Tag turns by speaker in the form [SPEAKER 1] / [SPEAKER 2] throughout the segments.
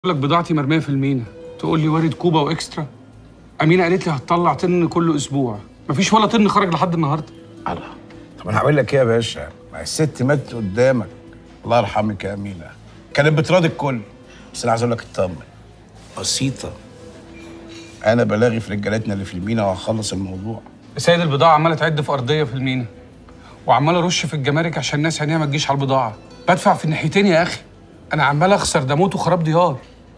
[SPEAKER 1] لك بضاعتي مرميه في المينا تقول لي وارد كوبا واكسترا امينه قالت لي هتطلع طن كل اسبوع مفيش ولا طن خرج لحد النهارده
[SPEAKER 2] الله طب انا هعمل لك ايه يا باشا؟ ما الست ماتت قدامك الله يرحمك يا امينه كانت بتراضي الكل بس انا عايز اقول لك اطمن بسيطه انا بلاغي في رجالتنا اللي في المينا وهخلص الموضوع
[SPEAKER 1] سيد البضاعه عماله تعد في ارضيه في المينا وعمال ارش في الجمارك عشان الناس عينيها ما تجيش على البضاعه بدفع في الناحيتين يا اخي انا عمال اخسر ده موت وخراب ديار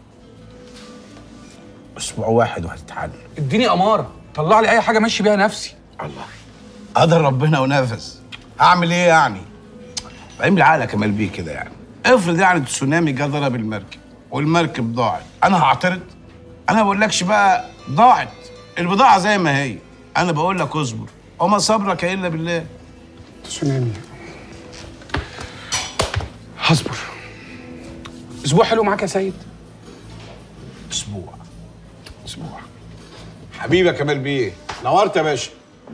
[SPEAKER 2] اسبوع واحد وهتتحل
[SPEAKER 1] اديني اماره طلع لي اي حاجه ماشي بيها نفسي
[SPEAKER 2] الله قدر ربنا ونفس اعمل ايه يعني؟ بعدين بالعقل يا كمال بيه كده يعني افرض يعني تسونامي جه ضرب المركب والمركب ضاعت انا هعترض انا ما بقولكش بقى ضاعت البضاعه زي ما هي انا بقول لك اصبر وما صبرك الا بالله
[SPEAKER 1] تسونامي هصبر اسبوع حلو معاك يا سيد
[SPEAKER 2] اسبوع اسبوع حبيبي يا كمال بيه نورت يا باشا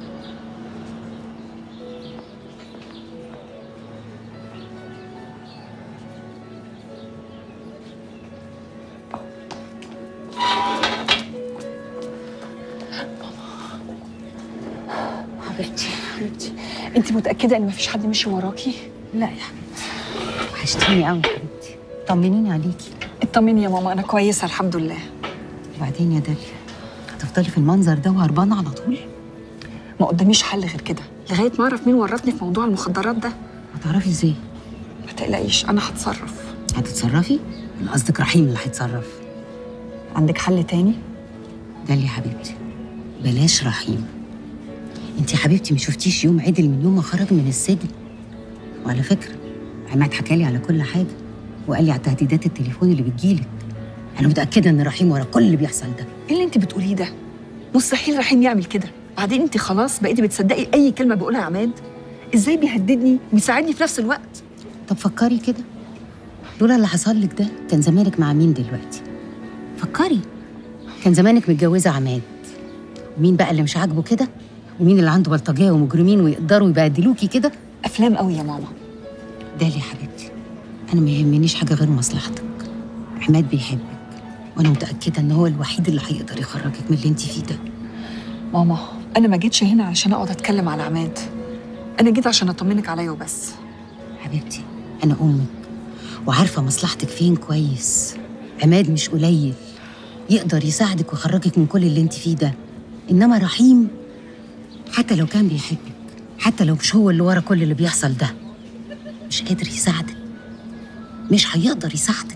[SPEAKER 3] حبيبتي حبيبتي انت متاكده ان مفيش حد مشي وراكي
[SPEAKER 4] لا يا حبيبتي وحشتيني قوي يا حبيبتي طمنيني عليكي
[SPEAKER 3] اطمني يا ماما انا كويسه الحمد لله
[SPEAKER 4] وبعدين يا داليا هتفضلي في المنظر ده وهربانه على طول
[SPEAKER 3] ما قداميش حل غير كده لغايه ما اعرف مين ورطني في موضوع المخدرات ده
[SPEAKER 4] هتعرفي ازاي
[SPEAKER 3] ما تقلقيش انا هتصرف
[SPEAKER 4] هتتصرفي ولا قصدك رحيم اللي هيتصرف
[SPEAKER 3] عندك حل تاني
[SPEAKER 4] داليا حبيبتي بلاش رحيم انت يا حبيبتي ما شفتيش يوم عدل من يوم ما خرج من السجن وعلى فكره عماد حكالي على كل حاجه وقال لي على تهديدات التليفون اللي بتجيلك انا متاكده ان رحيم ورا كل اللي بيحصل ده
[SPEAKER 3] ايه اللي انت بتقوليه ده مستحيل رحيم يعمل كده بعدين انت خلاص بقيتي بتصدقي اي كلمه بقولها عماد ازاي بيهددني وبيساعدني في نفس الوقت
[SPEAKER 4] طب فكري كده لولا اللي حصل لك ده كان زمانك مع مين دلوقتي فكري كان زمانك متجوزه عماد ومين بقى اللي مش عاجبه كده ومين اللي عنده بلطجيه ومجرمين ويقدروا يبهدلوكي كده
[SPEAKER 3] افلام قوي يا ماما
[SPEAKER 4] دالي يا حبيبتي انا ما يهمنيش حاجه غير مصلحتك عماد بيحبك وانا متاكده ان هو الوحيد اللي هيقدر يخرجك من اللي انت فيه ده
[SPEAKER 3] ماما انا ما جيتش هنا عشان اقعد اتكلم على عماد انا جيت عشان اطمنك عليا وبس
[SPEAKER 4] حبيبتي انا امك وعارفه مصلحتك فين كويس عماد مش قليل يقدر يساعدك ويخرجك من كل اللي انت فيه ده انما رحيم حتى لو كان بيحبك حتى لو مش هو اللي ورا كل اللي بيحصل ده مش قادر يساعدك مش هيقدر يساعدك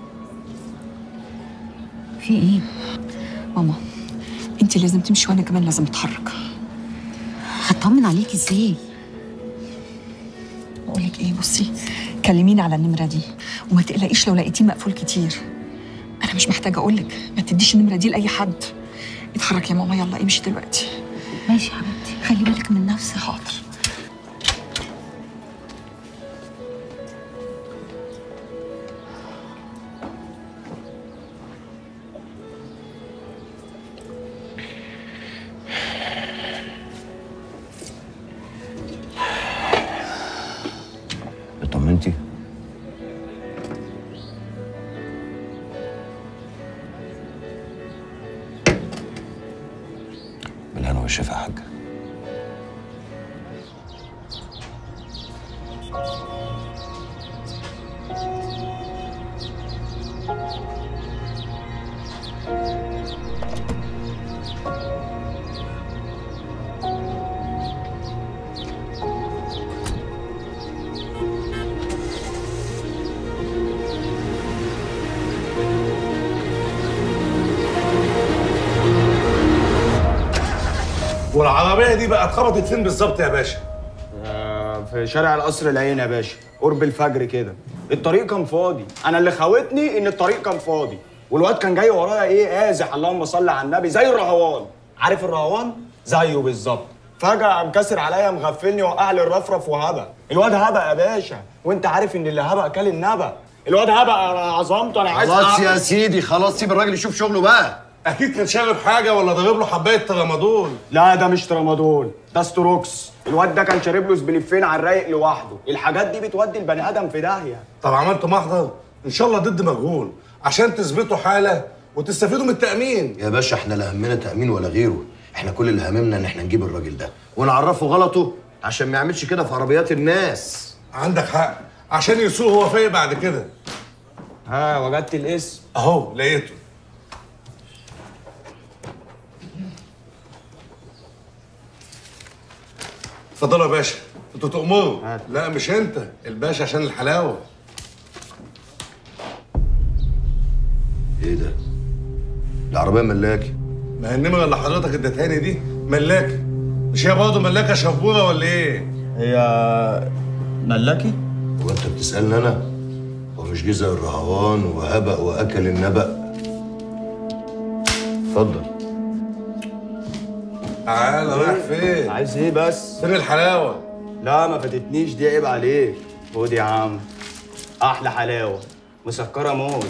[SPEAKER 4] في ايه
[SPEAKER 3] ماما انت لازم تمشي وانا كمان لازم اتحرك
[SPEAKER 4] هطمن عليك ازاي
[SPEAKER 3] بقول لك ايه بصي كلميني على النمره دي وما تقلقيش لو لقيتيه مقفول كتير انا مش محتاجه اقول لك ما تديش النمره دي لاي حد اتحرك يا ماما يلا امشي دلوقتي
[SPEAKER 4] ماشي يا حبيبتي خلي بالك من نفسك
[SPEAKER 3] حاضر
[SPEAKER 5] اطمنتي بالهنا والشفا يا حاجة
[SPEAKER 6] والعربيه دي بقى اتخبطت فين بالظبط يا باشا
[SPEAKER 7] آه، في شارع القصر العين يا باشا قرب الفجر كده الطريق كان فاضي انا اللي خوتني ان الطريق كان فاضي والواد كان جاي ورايا ايه قازح اللهم صل على النبي زي الرهوان عارف الرهوان زيه بالظبط فجأة قام كاسر عليا مغفلني وقع لي الرفرف وهبق الواد هبق يا باشا وانت عارف ان اللي هبق كل النبق الواد هبق انا عظمته انا عايز
[SPEAKER 8] خلاص
[SPEAKER 7] أعمل-
[SPEAKER 8] يا سيدي خلاص سيب الراجل يشوف شغله بقى
[SPEAKER 6] اكيد كان شارب حاجه ولا ضارب له حبايه ترامادول
[SPEAKER 7] لا ده مش ترامادول ده ستروكس الواد ده كان شارب له سبليفين على الرايق لوحده الحاجات دي بتودي البني ادم في داهيه
[SPEAKER 6] طب عملت محضر ان شاء الله ضد مجهول عشان تثبتوا حاله وتستفيدوا من التامين
[SPEAKER 8] يا باشا احنا لا همنا تامين ولا غيره احنا كل اللي هممنا ان احنا نجيب الراجل ده ونعرفه غلطه عشان ما يعملش كده في عربيات الناس
[SPEAKER 6] عندك حق عشان يسوق هو فايق بعد كده
[SPEAKER 7] ها وجدت الاسم
[SPEAKER 6] اهو لقيته اتفضلوا يا باشا انتوا تؤمروا
[SPEAKER 7] هات.
[SPEAKER 6] لا مش انت الباشا عشان الحلاوه
[SPEAKER 8] ايه ده العربيه ملاكي
[SPEAKER 6] ما هي النمره اللي حضرتك اديتهاني دي ملاكه مش هي برضه ملاكه شبوره ولا ايه؟
[SPEAKER 7] هي ملاكي
[SPEAKER 8] هو انت بتسالني انا هو مش جه زي الرهوان وهبق واكل النبأ اتفضل
[SPEAKER 6] تعالى رايح فين؟
[SPEAKER 7] عايز ايه بس
[SPEAKER 6] فين الحلاوه؟
[SPEAKER 7] لا ما فاتتنيش دي عيب عليك خد يا عم احلى حلاوه مسكره موت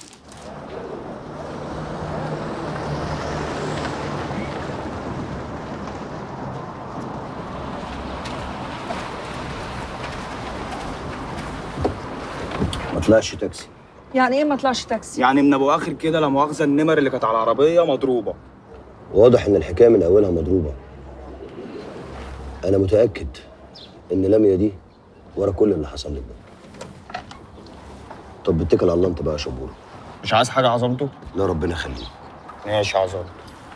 [SPEAKER 8] ما طلعش تاكسي
[SPEAKER 3] يعني ايه ما طلعش تاكسي
[SPEAKER 7] يعني من ابو اخر كده لا مؤاخذه النمر اللي كانت على العربيه مضروبه
[SPEAKER 8] واضح ان الحكايه من اولها مضروبه انا متاكد ان لميا دي ورا كل اللي حصل لك ده طب اتكل على الله انت بقى يا شبور
[SPEAKER 7] مش عايز حاجه عظمته
[SPEAKER 8] لا ربنا يخليك
[SPEAKER 7] ماشي عظمته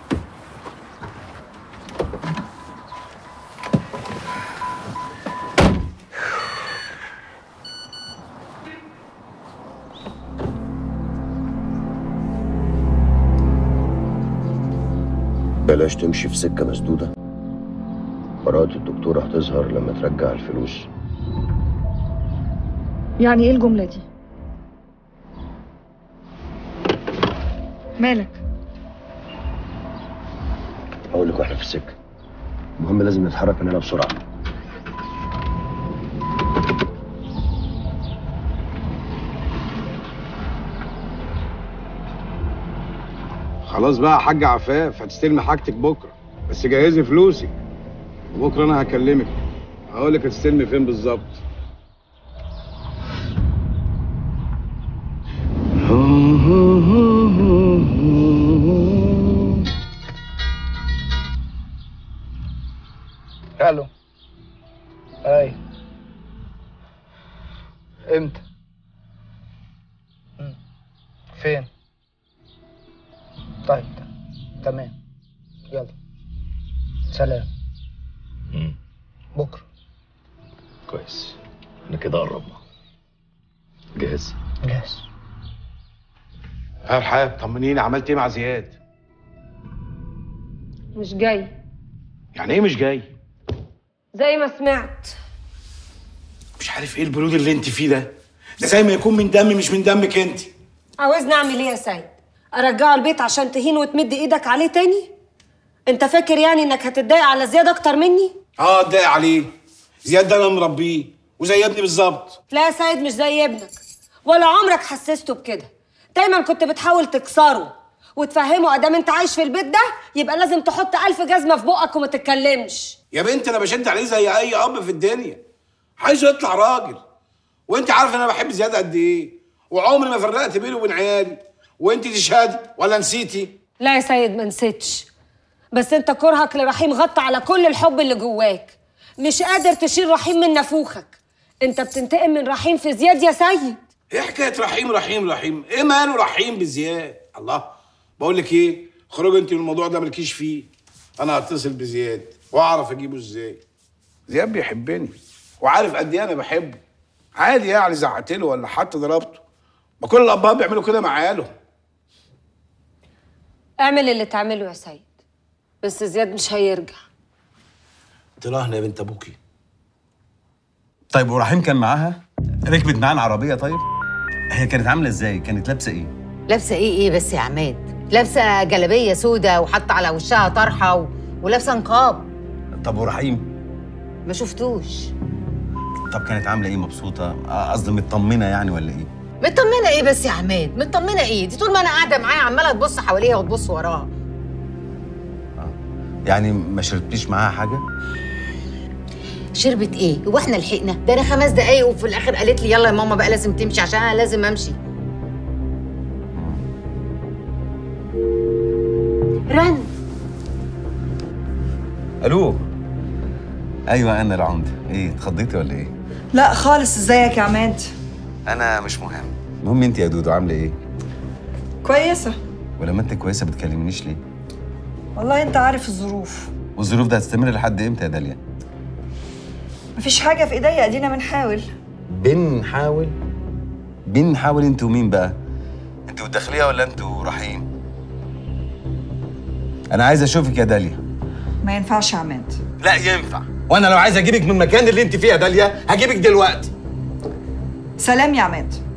[SPEAKER 8] بلاش تمشي في سكه مسدوده براءة الدكتور هتظهر لما ترجع الفلوس
[SPEAKER 3] يعني ايه الجمله دي مالك
[SPEAKER 8] هقول لك واحنا في السكه المهم لازم نتحرك من هنا بسرعه
[SPEAKER 2] خلاص بقى يا حاج عفاف هتستلمي حاجتك بكره بس جهزي فلوسك وبكره انا هكلمك هقول لك هتستلمي فين بالظبط
[SPEAKER 9] الو اي امتى مم. فين طيب تمام يلا سلام بكره
[SPEAKER 8] كويس احنا كده قربنا جاهز
[SPEAKER 9] جاهز
[SPEAKER 2] ها رحاب طمنيني عملت ايه مع زياد
[SPEAKER 10] مش جاي
[SPEAKER 2] يعني ايه مش جاي
[SPEAKER 10] زي ما سمعت
[SPEAKER 6] مش عارف ايه البرود اللي انت فيه ده ده زي ما يكون من دمي مش من دمك انت
[SPEAKER 10] عاوزني اعمل ايه يا سيد ارجعه البيت عشان تهين وتمد ايدك عليه تاني انت فاكر يعني انك هتتضايق على زياد اكتر مني
[SPEAKER 6] اه اتضايق عليه زياد ده انا مربيه وزي ابني بالظبط
[SPEAKER 10] لا يا سيد مش زي ابنك ولا عمرك حسسته بكده دايما كنت بتحاول تكسره وتفهمه ادام انت عايش في البيت ده يبقى لازم تحط الف جزمه في بقك وما تتكلمش
[SPEAKER 6] يا بنت انا بشد عليه زي اي اب في الدنيا عايزه يطلع راجل وانت عارف انا بحب زياد قد ايه وعمري ما فرقت بينه وبين عيالي وانت تشهدي ولا نسيتي
[SPEAKER 10] لا يا سيد ما نسيتش بس انت كرهك لرحيم غطى على كل الحب اللي جواك مش قادر تشيل رحيم من نافوخك انت بتنتقم من رحيم في زياد يا سيد
[SPEAKER 6] ايه حكايه رحيم رحيم رحيم ايه ماله رحيم بزياد الله بقول لك ايه خرج انت من الموضوع ده مالكيش فيه انا هتصل بزياد واعرف اجيبه ازاي زياد بيحبني وعارف قد ايه انا بحبه عادي يعني زعقت له ولا حتى ضربته ما كل الابهات بيعملوا كده مع عيالهم
[SPEAKER 10] اعمل اللي تعمله يا سيد بس زياد مش هيرجع
[SPEAKER 6] تراهنا يا بنت ابوكي
[SPEAKER 11] طيب ورحيم كان معاها ركبت معاه العربيه طيب هي كانت عامله ازاي كانت لابسه ايه
[SPEAKER 4] لابسه ايه ايه بس يا عماد لابسه جلابيه سودة وحاطه على وشها طرحه و... ولابسه نقاب
[SPEAKER 11] طب ورحيم
[SPEAKER 4] ما شفتوش
[SPEAKER 11] طب كانت عامله ايه مبسوطه آه، قصدي مطمنه يعني ولا ايه
[SPEAKER 4] مطمنه ايه بس يا عماد مطمنه ايه دي طول ما انا قاعده معاها عماله تبص حواليها وتبص وراها
[SPEAKER 11] يعني ما شربتيش معاها حاجه
[SPEAKER 4] شربت ايه هو احنا لحقنا ده انا خمس دقايق وفي الاخر قالت لي يلا يا ماما بقى لازم تمشي عشان انا لازم امشي رن
[SPEAKER 11] الو ايوه انا العمده ايه اتخضيتي ولا ايه
[SPEAKER 3] لا خالص ازيك يا عماد
[SPEAKER 11] انا مش مهم المهم انت يا دودو عامله ايه
[SPEAKER 3] كويسه
[SPEAKER 11] ولما انت كويسه بتكلمنيش ليه
[SPEAKER 3] والله انت عارف الظروف
[SPEAKER 11] والظروف دي هتستمر لحد امتى يا داليا
[SPEAKER 3] مفيش حاجه في ايديا ادينا بنحاول
[SPEAKER 11] بنحاول بنحاول انتوا مين بقى انتوا الداخليه ولا انتوا رحيم انا عايز اشوفك يا داليا
[SPEAKER 3] ما ينفعش يا عماد
[SPEAKER 11] لا ينفع وانا لو عايز اجيبك من المكان اللي انت فيه يا داليا هجيبك دلوقتي
[SPEAKER 3] سلام يا عماد